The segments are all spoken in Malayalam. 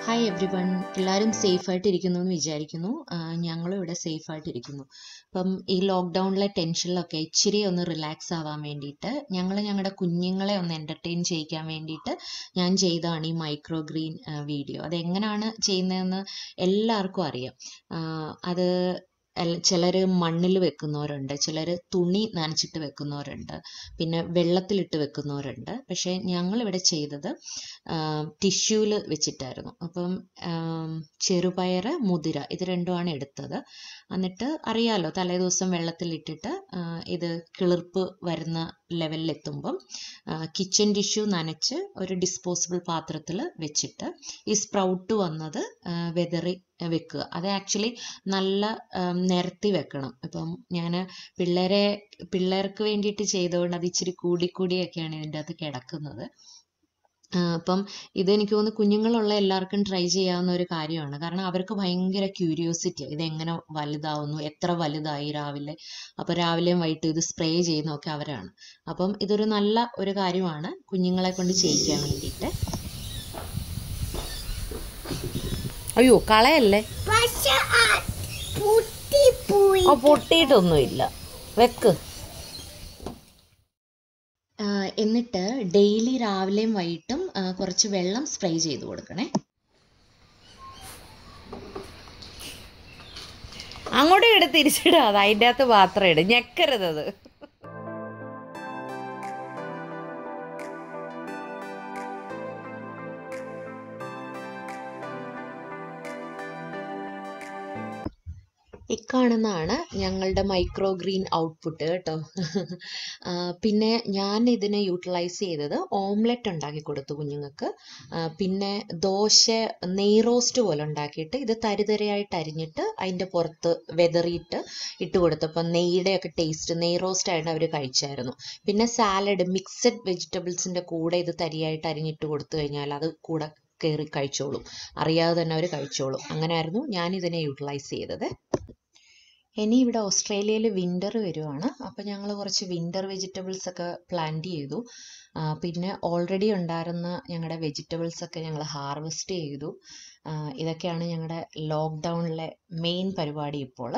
ഹായ് എവ്രി വൺ എല്ലാവരും സേഫായിട്ട് ഇരിക്കുന്നു എന്ന് വിചാരിക്കുന്നു ഞങ്ങളും ഇവിടെ സേഫായിട്ട് ഇരിക്കുന്നു അപ്പം ഈ ലോക്ക്ഡൗണിലെ ടെൻഷനിലൊക്കെ ഇച്ചിരി ഒന്ന് റിലാക്സ് ആവാൻ വേണ്ടിയിട്ട് ഞങ്ങൾ ഞങ്ങളുടെ കുഞ്ഞുങ്ങളെ ഒന്ന് എൻ്റർടൈൻ ചെയ്യിക്കാൻ വേണ്ടിയിട്ട് ഞാൻ ചെയ്തതാണ് ഈ മൈക്രോ ഗ്രീൻ വീഡിയോ അതെങ്ങനെയാണ് ചെയ്യുന്നതെന്ന് എല്ലാവർക്കും അറിയാം ആ, അത് ചിലർ മണ്ണിൽ വെക്കുന്നവരുണ്ട് ചിലർ തുണി നനച്ചിട്ട് വെക്കുന്നവരുണ്ട് പിന്നെ വെള്ളത്തിലിട്ട് വെക്കുന്നവരുണ്ട് പക്ഷേ ഞങ്ങളിവിടെ ചെയ്തത് ടിഷ്യൂവിൽ വെച്ചിട്ടായിരുന്നു അപ്പം ആം, ചെറുപയർ മുതിര ഇത് രണ്ടുമാണ് എടുത്തത് എന്നിട്ട് അറിയാലോ തലേദിവസം വെള്ളത്തിലിട്ടിട്ട് ആ, ഇത് കിളിർപ്പ് വരുന്ന ലെവലിലെത്തുമ്പം കിച്ചൺ ടിഷ്യൂ നനച്ച് ഒരു ഡിസ്പോസിബിൾ പാത്രത്തിൽ വെച്ചിട്ട് ഈ സ്പ്രൗട്ട് വന്നത് ആ, വെതറി വെക്കുക അത് ആക്ച്വലി നല്ല ആം, നിരത്തി വെക്കണം ഇപ്പം ഞാൻ പിള്ളേരെ പിള്ളേർക്ക് വേണ്ടിയിട്ട് ചെയ്തുകൊണ്ട് അത് ഇച്ചിരി കൂടി കൂടിയൊക്കെയാണ് ഇതിൻ്റെ അകത്ത് കിടക്കുന്നത് ആ, അപ്പം ഇത് എനിക്ക് തോന്നുന്നു കുഞ്ഞുങ്ങളുള്ള എല്ലാവർക്കും ട്രൈ ചെയ്യാവുന്ന ഒരു കാര്യമാണ് കാരണം അവർക്ക് ഭയങ്കര ക്യൂരിയോസിറ്റി ഇത് എങ്ങനെ വലുതാവുന്നു എത്ര വലുതായി രാവിലെ അപ്പോൾ രാവിലെയും വൈകിട്ടും ഇത് സ്പ്രേ ചെയ്യുന്നതൊക്കെ അവരാണ് അപ്പം ഇതൊരു നല്ല ഒരു കാര്യമാണ് കുഞ്ഞുങ്ങളെ കൊണ്ട് ചെയ്യിക്കാൻ വേണ്ടിയിട്ട് അയ്യോ കളയല്ലേ പക്ഷെ പൊട്ടിപ്പോയി ആ പൊട്ടിയിട്ടൊന്നുമില്ല വെക്ക് ആ, എന്നിട്ട് ഡെയിലി രാവിലെയും വൈകിട്ടും ആ, കുറച്ച് വെള്ളം സ്പ്രേ ചെയ്ത് കൊടുക്കണേ അങ്ങോട്ടും ഇട തിരിച്ചിടാതെ അതിൻ്റെ അകത്ത് പാത്രം ഇട് ഞെക്കരുതത് ഇക്കാണുന്നതാണ് ഞങ്ങളുടെ മൈക്രോ ഗ്രീൻ ഔട്ട്പുട്ട് കേട്ടോ ആ, പിന്നെ ഞാൻ ഇതിനെ യൂട്ടിലൈസ് ചെയ്തത് ഓംലെറ്റ് ഉണ്ടാക്കി കൊടുത്തു കുഞ്ഞുങ്ങൾക്ക് ആ, പിന്നെ ദോശ നെയ് റോസ്റ്റ് പോലെ ഉണ്ടാക്കിയിട്ട് ഇത് തരിതരയായിട്ട് അരിഞ്ഞിട്ട് അതിൻ്റെ പുറത്ത് വെതറിയിട്ട് ഇട്ട് കൊടുത്തപ്പോൾ നെയ്യുടെയൊക്കെ ടേസ്റ്റ് നെയ് റോസ്റ്റ് ആയിട്ട് അവർ കഴിച്ചായിരുന്നു പിന്നെ സാലഡ് മിക്സഡ് വെജിറ്റബിൾസിൻ്റെ കൂടെ ഇത് തരിയായിട്ട് അരിഞ്ഞിട്ട് കൊടുത്തു കഴിഞ്ഞാൽ അത് കൂടെ കയറി കഴിച്ചോളും അറിയാതെ തന്നെ അവർ കഴിച്ചോളും അങ്ങനെയായിരുന്നു ഞാൻ ഇതിനെ യൂട്ടിലൈസ് ചെയ്തത് ഇനി ഇവിടെ ഓസ്ട്രേലിയയിൽ വിൻ്റർ വരുവാണ് അപ്പോൾ ഞങ്ങൾ കുറച്ച് വിൻ്റർ വെജിറ്റബിൾസ് ഒക്കെ പ്ലാന്റ് ചെയ്തു ആ, പിന്നെ ഓൾറെഡി ഉണ്ടായിരുന്ന ഞങ്ങളുടെ വെജിറ്റബിൾസ് ഒക്കെ ഞങ്ങൾ ഹാർവെസ്റ്റ് ചെയ്തു ആ, ഇതൊക്കെയാണ് ഞങ്ങളുടെ ലോക്ക്ഡൗണിലെ മെയിൻ പരിപാടി ഇപ്പോൾ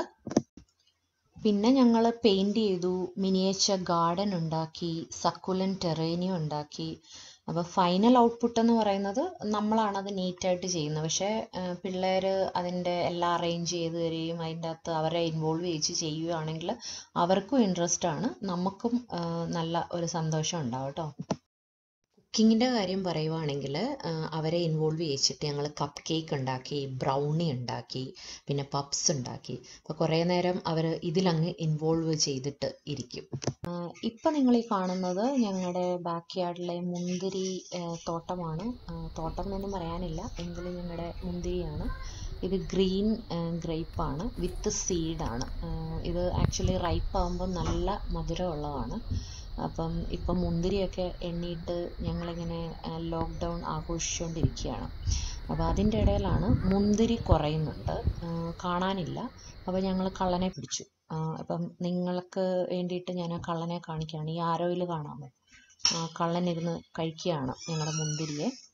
പിന്നെ ഞങ്ങൾ പെയിൻറ് ചെയ്തു മിനിയേച്ചർ ഗാർഡൻ ഉണ്ടാക്കി സക്കുലൻ ടെറേനിയം ഉണ്ടാക്കി അപ്പോൾ ഫൈനൽ ഔട്ട്പുട്ട് എന്ന് പറയുന്നത് നമ്മളാണത് നീറ്റായിട്ട് ചെയ്യുന്നത് പക്ഷേ പിള്ളേർ അതിൻ്റെ എല്ലാം അറേഞ്ച് ചെയ്ത് തരികയും അതിൻ്റെ അകത്ത് അവരെ ഇൻവോൾവ് ചെയ്യിച്ച് ചെയ്യുകയാണെങ്കിൽ അവർക്കും ഇൻട്രസ്റ്റ് ആണ് നമുക്കും ആ, നല്ല ഒരു സന്തോഷം ഉണ്ടാവും കേട്ടോ കുക്കിങ്ങിൻ്റെ കാര്യം പറയുവാണെങ്കിൽ അവരെ ഇൻവോൾവ് ചെയ്യിച്ചിട്ട് ഞങ്ങൾ കപ്പ് കേക്ക് ഉണ്ടാക്കി ബ്രൗണി ഉണ്ടാക്കി പിന്നെ പപ്സ് ഉണ്ടാക്കി അപ്പോൾ കുറേ നേരം അവർ ഇതിലങ്ങ് ഇൻവോൾവ് ചെയ്തിട്ട് ഇരിക്കും ഇപ്പം നിങ്ങൾ ഈ കാണുന്നത് ഞങ്ങളുടെ ബാക്ക് യാർഡിലെ മുന്തിരി ആ, തോട്ടമാണ് ആ, തോട്ടം എന്നൊന്നും പറയാനില്ല എങ്കിലും ഞങ്ങളുടെ മുന്തിരിയാണ് ഇത് ഗ്രീൻ ഗ്രേപ്പാണ് വിത്ത് സീഡാണ് ഇത് ആക്ച്വലി റൈപ്പ് ആകുമ്പോൾ നല്ല മധുരമുള്ളതാണ് അപ്പം ഇപ്പം മുന്തിരിയൊക്കെ എണ്ണിയിട്ട് ഞങ്ങളിങ്ങനെ ലോക്ക്ഡൗൺ ആഘോഷിച്ചുകൊണ്ടിരിക്കുകയാണ് അപ്പോൾ അതിൻ്റെ ഇടയിലാണ് മുന്തിരി കുറയുന്നുണ്ട് ആ, കാണാനില്ല അപ്പോൾ ഞങ്ങൾ കള്ളനെ പിടിച്ചു ആ, അപ്പം നിങ്ങൾക്ക് വേണ്ടിയിട്ട് ഞാൻ ആ കള്ളനെ കാണിക്കുകയാണ് ഈ ആരോയിൽ കാണാമോ ആ, കള്ളൻ ഇരുന്ന് കഴിക്കുകയാണ് ഞങ്ങളുടെ മുന്തിരിയെ